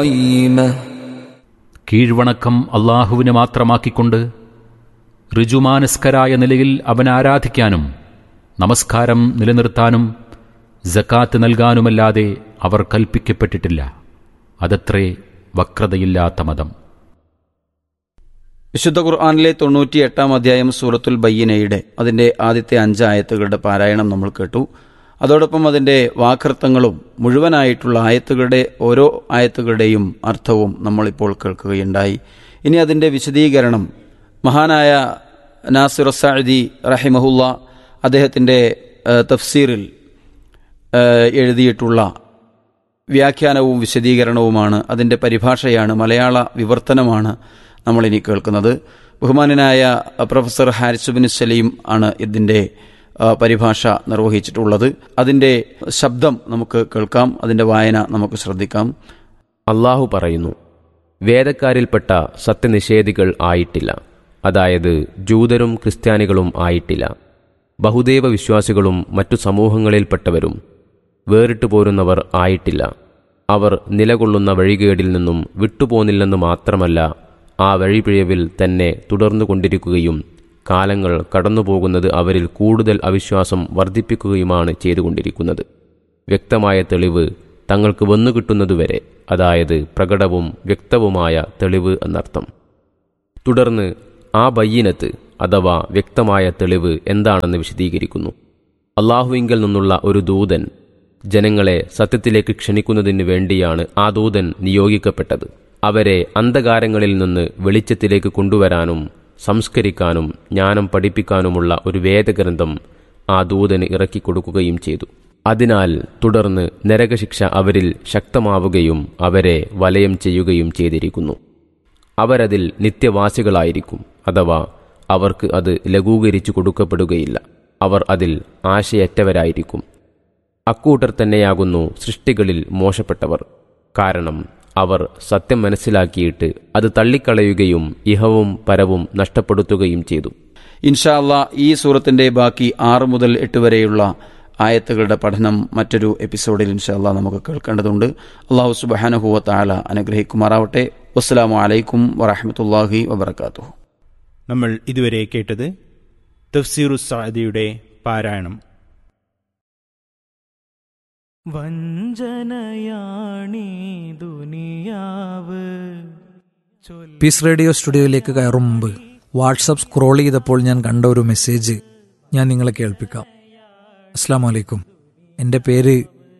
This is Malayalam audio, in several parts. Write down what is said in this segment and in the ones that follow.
قيمة കീഴ്വണക്കം അള്ളാഹുവിന് മാത്രമാക്കിക്കൊണ്ട് ഋജുമാനസ്കരായ നിലയിൽ അവൻ ആരാധിക്കാനും നമസ്കാരം നിലനിർത്താനും ജക്കാത്ത് നൽകാനുമല്ലാതെ അവർ കൽപ്പിക്കപ്പെട്ടിട്ടില്ല അതത്രേ വക്രതയില്ലാത്ത മതം വിശുദ്ധ ഖുർആാനിലെ തൊണ്ണൂറ്റി എട്ടാം അധ്യായം സൂറത്തുൽ ബയ്യനയുടെ അതിന്റെ ആദ്യത്തെ അഞ്ച് ആയത്തുകളുടെ പാരായണം നമ്മൾ കേട്ടു അതോടൊപ്പം അതിന്റെ വാക്കർത്ഥങ്ങളും മുഴുവനായിട്ടുള്ള ആയത്തുകളുടെ ഓരോ ആയത്തുകളുടെയും അർത്ഥവും നമ്മളിപ്പോൾ കേൾക്കുകയുണ്ടായി ഇനി അതിന്റെ വിശദീകരണം മഹാനായ നാസിർ സാദി റഹിമഹുല്ല അദ്ദേഹത്തിന്റെ ഏഹ്, തഫ്സീറിൽ ഏഹ്, എഴുതിയിട്ടുള്ള വ്യാഖ്യാനവും വിശദീകരണവുമാണ് അതിൻ്റെ പരിഭാഷയാണ് മലയാള വിവർത്തനമാണ് നമ്മളിനി കേൾക്കുന്നത് ബഹുമാനനായ പ്രൊഫസർ ഹാരിസുബിൻ സലീം ആണ് ഇതിൻ്റെ ആ, പരിഭാഷ നിർവഹിച്ചിട്ടുള്ളത് അതിൻ്റെ ശബ്ദം നമുക്ക് കേൾക്കാം അതിൻ്റെ വായന നമുക്ക് ശ്രദ്ധിക്കാം അള്ളാഹു പറയുന്നു വേദക്കാരിൽപ്പെട്ട സത്യനിഷേധികൾ ആയിട്ടില്ല അതായത് ജൂതരും ക്രിസ്ത്യാനികളും ആയിട്ടില്ല ബഹുദൈവ വിശ്വാസികളും മറ്റു സമൂഹങ്ങളിൽപ്പെട്ടവരും വേറിട്ടു പോരുന്നവർ ആയിട്ടില്ല അവർ നിലകൊള്ളുന്ന വഴികേടിൽ നിന്നും വിട്ടുപോന്നില്ലെന്ന് മാത്രമല്ല ആ വഴിപിഴവിൽ തന്നെ തുടർന്നു കൊണ്ടിരിക്കുകയും കാലങ്ങൾ കടന്നുപോകുന്നത് അവരിൽ കൂടുതൽ അവിശ്വാസം വർദ്ധിപ്പിക്കുകയുമാണ് ചെയ്തുകൊണ്ടിരിക്കുന്നത് വ്യക്തമായ തെളിവ് തങ്ങൾക്ക് വന്നുകിട്ടുന്നതുവരെ അതായത് പ്രകടവും വ്യക്തവുമായ തെളിവ് എന്നർത്ഥം തുടർന്ന് ആ ബയ്യനത്ത് അഥവാ വ്യക്തമായ തെളിവ് എന്താണെന്ന് വിശദീകരിക്കുന്നു അള്ളാഹുവിങ്കിൽ നിന്നുള്ള ഒരു ദൂതൻ ജനങ്ങളെ സത്യത്തിലേക്ക് ക്ഷണിക്കുന്നതിന് വേണ്ടിയാണ് ആ ദൂതൻ നിയോഗിക്കപ്പെട്ടത് അവരെ അന്ധകാരങ്ങളിൽ നിന്ന് വെളിച്ചത്തിലേക്ക് കൊണ്ടുവരാനും സംസ്കരിക്കാനും ജ്ഞാനം പഠിപ്പിക്കാനുമുള്ള ഒരു വേദഗ്രന്ഥം ആ ദൂതന് ഇറക്കിക്കൊടുക്കുകയും ചെയ്തു അതിനാൽ തുടർന്ന് നരകശിക്ഷ അവരിൽ ശക്തമാവുകയും അവരെ വലയം ചെയ്യുകയും ചെയ്തിരിക്കുന്നു അവരതിൽ നിത്യവാസികളായിരിക്കും അഥവാ അവർക്ക് അത് ലഘൂകരിച്ചു കൊടുക്കപ്പെടുകയില്ല അവർ അതിൽ ആശയറ്റവരായിരിക്കും അക്കൂട്ടർ തന്നെയാകുന്നു സൃഷ്ടികളിൽ മോശപ്പെട്ടവർ കാരണം അവർ സത്യം മനസ്സിലാക്കിയിട്ട് അത് തള്ളിക്കളയുകയും ഇഹവും പരവും നഷ്ടപ്പെടുത്തുകയും ചെയ്തു ഇൻഷാ അള്ളാ ഈ സൂറത്തിന്റെ ബാക്കി ആറ് മുതൽ എട്ട് വരെയുള്ള ആയത്തുകളുടെ പഠനം മറ്റൊരു എപ്പിസോഡിൽ ഇൻഷാ അള്ളാ നമുക്ക് കേൾക്കേണ്ടതുണ്ട് അള്ളാഹു സുബാനഹുവ താല അനുഗ്രഹിക്കുമാറാവട്ടെ വസ്സലാമു അലൈക്കും വറഹമത്തല്ലാഹി വബർക്കാത്തു നമ്മൾ ഇതുവരെ കേട്ടത് തഫ്സീറു സാദിയുടെ പാരായണം വഞ്ചനയാണീ ദുനിയാവ് പീസ് റേഡിയോ സ്റ്റുഡിയോയിലേക്ക് കയറും മുമ്പ് വാട്സപ്പ് സ്ക്രോൾ ചെയ്തപ്പോൾ ഞാൻ കണ്ട ഒരു മെസ്സേജ് ഞാൻ നിങ്ങളെ കേൾപ്പിക്കാം അസ്സാം വലൈക്കും എൻ്റെ പേര്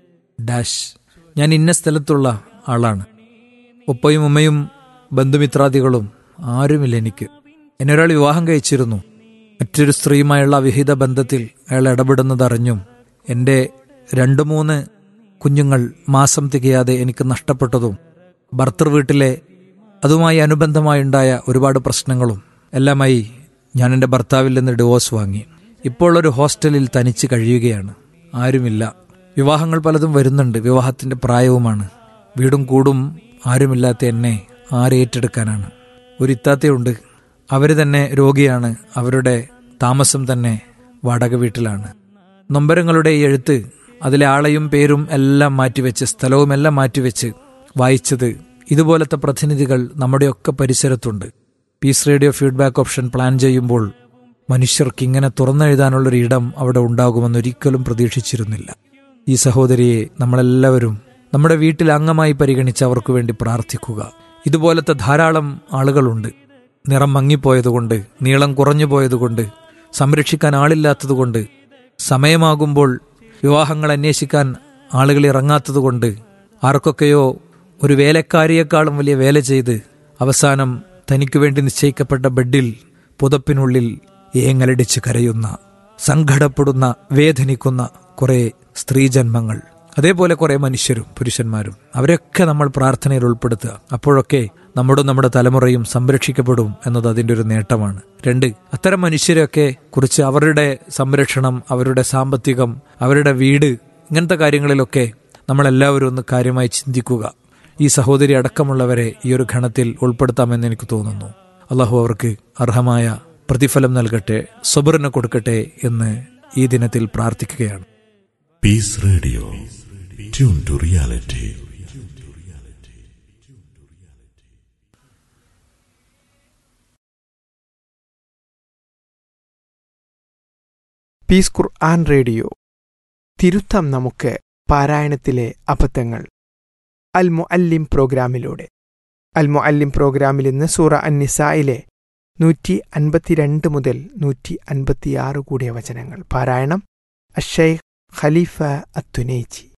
ഡാഷ് ഞാൻ ഇന്ന സ്ഥലത്തുള്ള ആളാണ് ഉപ്പയും ഉമ്മയും ബന്ധുമിത്രാദികളും ആരുമില്ല എനിക്ക് എന്നെ ഒരാൾ വിവാഹം കഴിച്ചിരുന്നു മറ്റൊരു സ്ത്രീയുമായുള്ള അവിഹിത ബന്ധത്തിൽ അയാൾ ഇടപെടുന്നതറിഞ്ഞും എൻ്റെ രണ്ട് മൂന്ന് കുഞ്ഞുങ്ങൾ മാസം തികയാതെ എനിക്ക് നഷ്ടപ്പെട്ടതും ഭർത്തൃ വീട്ടിലെ അതുമായി അനുബന്ധമായുണ്ടായ ഒരുപാട് പ്രശ്നങ്ങളും എല്ലാമായി ഞാൻ എൻ്റെ ഭർത്താവിൽ നിന്ന് ഡിവോഴ്സ് വാങ്ങി ഇപ്പോൾ ഒരു ഹോസ്റ്റലിൽ തനിച്ച് കഴിയുകയാണ് ആരുമില്ല വിവാഹങ്ങൾ പലതും വരുന്നുണ്ട് വിവാഹത്തിന്റെ പ്രായവുമാണ് വീടും കൂടും ആരുമില്ലാത്ത എന്നെ ആരേറ്റെടുക്കാനാണ് ഒരു ഇത്താത്തയുണ്ട് അവർ തന്നെ രോഗിയാണ് അവരുടെ താമസം തന്നെ വാടക വീട്ടിലാണ് നൊമ്പരങ്ങളുടെ ഈ എഴുത്ത് അതിലെ ആളെയും പേരും എല്ലാം മാറ്റിവെച്ച് സ്ഥലവും എല്ലാം മാറ്റിവെച്ച് വായിച്ചത് ഇതുപോലത്തെ പ്രതിനിധികൾ നമ്മുടെയൊക്കെ പരിസരത്തുണ്ട് Peace Radio feedback option plan ചെയ്യുമ്പോൾ മനുഷ്യർക്ക് ഇങ്ങനെ തുറന്നെഴുതാനുള്ളൊരു ഇടം അവിടെ ഉണ്ടാകുമെന്നൊരിക്കലും പ്രതീക്ഷിച്ചിരുന്നില്ല ഈ സഹോദരിയെ നമ്മളെല്ലാവരും നമ്മുടെ വീട്ടിൽ അംഗമായി പരിഗണിച്ച് അവർക്ക് വേണ്ടി പ്രാർത്ഥിക്കുക ഇതുപോലത്തെ ധാരാളം ആളുകളുണ്ട് നിറം മങ്ങിപ്പോയതുകൊണ്ട് നീളം കുറഞ്ഞു പോയതുകൊണ്ട് സംരക്ഷിക്കാൻ ആളില്ലാത്തതുകൊണ്ട് സമയമാകുമ്പോൾ വിവാഹങ്ങൾ അന്വേഷിക്കാൻ ആളുകൾ ഇറങ്ങാത്തതുകൊണ്ട് ആർക്കൊക്കെയോ ഒരു വേലക്കാരിയേക്കാളും വലിയ വേല ചെയ്ത് അവസാനം തനിക്കു വേണ്ടി നിശ്ചയിക്കപ്പെട്ട ബെഡിൽ പുതപ്പിനുള്ളിൽ ഏങ്ങലടിച്ച് കരയുന്ന സങ്കടപ്പെടുന്ന വേദനിക്കുന്ന കുറെ സ്ത്രീജന്മങ്ങൾ അതേപോലെ കുറെ മനുഷ്യരും പുരുഷന്മാരും അവരൊക്കെ നമ്മൾ പ്രാർത്ഥനയിൽ ഉൾപ്പെടുത്തുക അപ്പോഴൊക്കെ നമ്മുടെ നമ്മുടെ തലമുറയും സംരക്ഷിക്കപ്പെടും എന്നത് അതിൻ്റെ ഒരു നേട്ടമാണ് രണ്ട് അത്തരം മനുഷ്യരെയൊക്കെ കുറിച്ച് അവരുടെ സംരക്ഷണം അവരുടെ സാമ്പത്തികം അവരുടെ വീട് ഇങ്ങനത്തെ കാര്യങ്ങളിലൊക്കെ നമ്മളെല്ലാവരും ഒന്ന് കാര്യമായി ചിന്തിക്കുക ഈ സഹോദരി അടക്കമുള്ളവരെ ഈ ഒരു ഘണത്തിൽ ഉൾപ്പെടുത്താമെന്ന് എനിക്ക് തോന്നുന്നു അള്ളാഹു അവർക്ക് അർഹമായ പ്രതിഫലം നൽകട്ടെ സബറിന് കൊടുക്കട്ടെ എന്ന് ഈ ദിനത്തിൽ പ്രാർത്ഥിക്കുകയാണ് Peace Radio. Tune to reality. Peace Quran Radio തിരുത്താം നമുക്ക് പാരായണത്തിലെ അബദ്ധങ്ങൾ അൽ മുഅല്ലിം പ്രോഗ്രാമിലൂടെ അൽ മുഅല്ലിം പ്രോഗ്രാമിൽ ഇന്ന് സൂറ അന്നിസായിലെ നൂറ്റി അൻപത്തിരണ്ട് മുതൽ നൂറ്റി അൻപത്തിയാറ് കൂടിയ വചനങ്ങൾ പാരായണം അഷൈഖ് ഖലീഫ അത്തുനൈജി